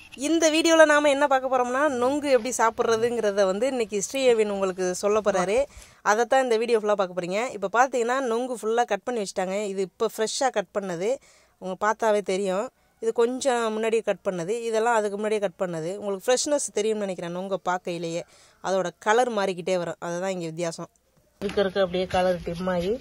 இந்த வீடியோவில் நாம் என்ன பார்க்க போகிறோம்னா நொங்கு எப்படி சாப்பிட்றதுங்கிறத வந்து இன்னைக்கு ஸ்ரீயவின் உங்களுக்கு சொல்ல போகிறாரு அதை தான் இந்த வீடியோ ஃபுல்லாக பார்க்க போகிறீங்க இப்போ பார்த்தீங்கன்னா நொங்கு ஃபுல்லாக கட் பண்ணி வச்சுட்டாங்க இது இப்போ ஃப்ரெஷ்ஷாக கட் பண்ணது உங்களுக்கு பார்த்தாவே தெரியும் இது கொஞ்சம் முன்னாடியே கட் பண்ணது இதெல்லாம் அதுக்கு முன்னாடியே கட் பண்ணது உங்களுக்கு ஃப்ரெஷ்னஸ் தெரியும்னு நினைக்கிறேன் நொங்கை பார்க்கையிலேயே அதோட கலர் மாறிக்கிட்டே வரும் அதுதான் இங்கே வித்தியாசம் இருக்க இருக்க அப்படியே கலர் டிம் ஆகி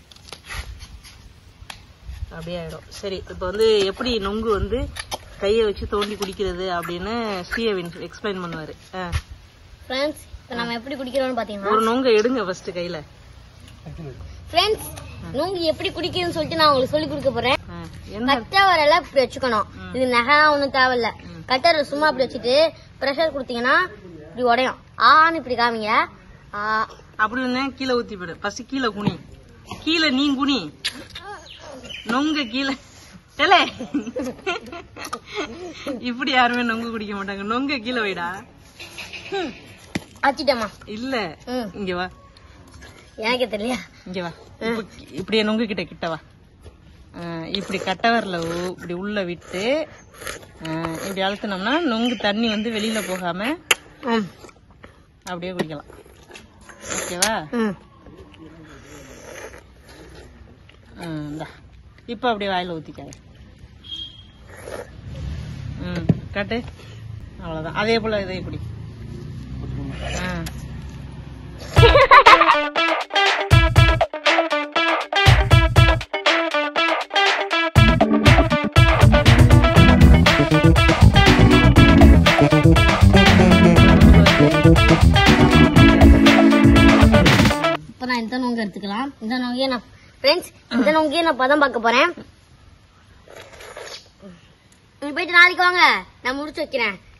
அப்படியே ஆயிடும் சரி இப்போ வந்து எப்படி நொங்கு வந்து கையை வச்சு தோண்டி குடிக்கிறது அப்படின்னு ஸ்ரீயவின் எக்ஸ்பிளைன் பண்ணுவார் ஃப்ரெண்ட்ஸ் இப்போ நம்ம எப்படி குடிக்கிறோம்னு பார்த்தீங்கன்னா ஒரு நொங்கை எடுங்க ஃபர்ஸ்ட் கையில் ஃப்ரெண்ட்ஸ் நுங்கு எப்படி குடிக்கிறதுன்னு சொல்லிட்டு நான் உங்களுக்கு சொல்லி கொடுக்க போறேன் என்ன கட்டை வரல இப்படி வச்சுக்கணும் இது நகைலாம் ஒன்றும் தேவையில்ல கட்டரை சும்மா இப்படி வச்சுட்டு ப்ரெஷர் கொடுத்தீங்கன்னா இப்படி உடையும் ஆன்னு இப்படி காமிங்க ஆ அப்படி இருந்தேன் கீழே ஊற்றி போயிடு ஃபர்ஸ்ட் கீழே குனி கீழே நீ குனி நொங்க கீழே டேலே இப்படி யாருமே நொங்கு குடிக்க மாட்டாங்க நொங்க கீழே வைடா ஆச்சிட்டேம்மா இல்ல ம் இங்க வா எனக்கே தெரியலையா இங்க வா இப்ப இப்படியே நொங்கு கிட்ட கிட்ட வா ஆ, இப்படி கட்டவரில் இப்படி உள்ள விட்டு ஆ, இப்படி அழுத்தினோம்னா நொங்கு தண்ணி வந்து வெளியில போகாம ம் அப்படியே குடிக்கலாம் ஓகேவா ம் ம் இந்தா இப்போ அப்படியே வாயில ஊற்றிக்காத ம் கட்டு அவ்வளோதான் அதே போல் இதே குடி ஆ இப்போ நான் இந்த நொங்கு எடுத்துக்கலாம் இந்த நொங்கையே நான் ஃப்ரெண்ட்ஸ் இந்த நொங்கையே நான் பதம் பார்க்க போறேன் நீ போயிட்டு நாளைக்கு வாங்க நான் முடிச்சு வைக்கிறேன்